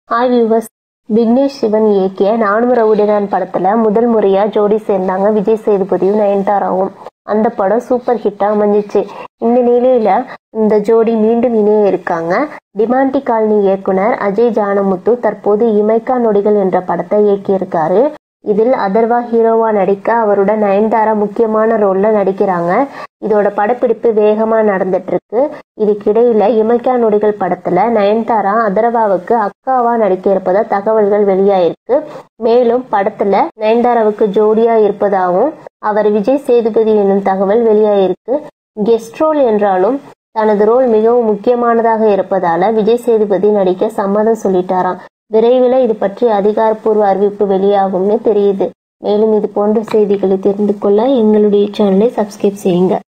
hi viewers Vignesh Sivan இயக்கிய நானும் ரவுடிதான் படத்துல முதல் முறையா ஜோடி சேர்ந்தாங்க விஜய் சேதுபதியும் நயன்தாராவும் அந்த படம் சூப்பர் ஹிட்டா அமைஞ்சிச்சு இந்த நிலையில இந்த ஜோடி மீண்டும் இணைய இருக்காங்க டிமாண்டி காலனி இயக்குனர் அஜய் ஜானமுத்து தற்போது இமைக்கா நொடிகள் என்ற படத்தை இயக்கியிருக்காரு இதில் அதர்வா ஹீரோவா நடிக்க அவருடன் நயன்தாரா முக்கியமான ரோல்ல நடிக்கிறாங்க இதோட படப்பிடிப்பு வேகமா நடந்துட்டு இருக்கு இதுக்கிடையில இமைக்கா நொடிகள் படத்துல நயன்தாரா அதர்வாவுக்கு அக்காவா நடிக்க இருப்பதா தகவல்கள் வெளியாயிருக்கு மேலும் படத்துல நயன்தாராவுக்கு ஜோடியா இருப்பதாகவும் அவர் விஜய் சேதுபதி என்னும் தகவல் வெளியாயிருக்கு கெஸ்ட் ரோல் என்றாலும் தனது ரோல் மிகவும் முக்கியமானதாக இருப்பதால விஜய் சேதுபதி நடிக்க சம்மதம் சொல்லிட்டாராம் விரைவில் இது பற்றி அதிகாரப்பூர்வ அறிவிப்பு வெளியாகும்னு தெரியுது மேலும் இது போன்ற செய்திகளை தெரிந்து கொள்ள எங்களுடைய சேனலை சப்ஸ்கிரைப் செய்யுங்க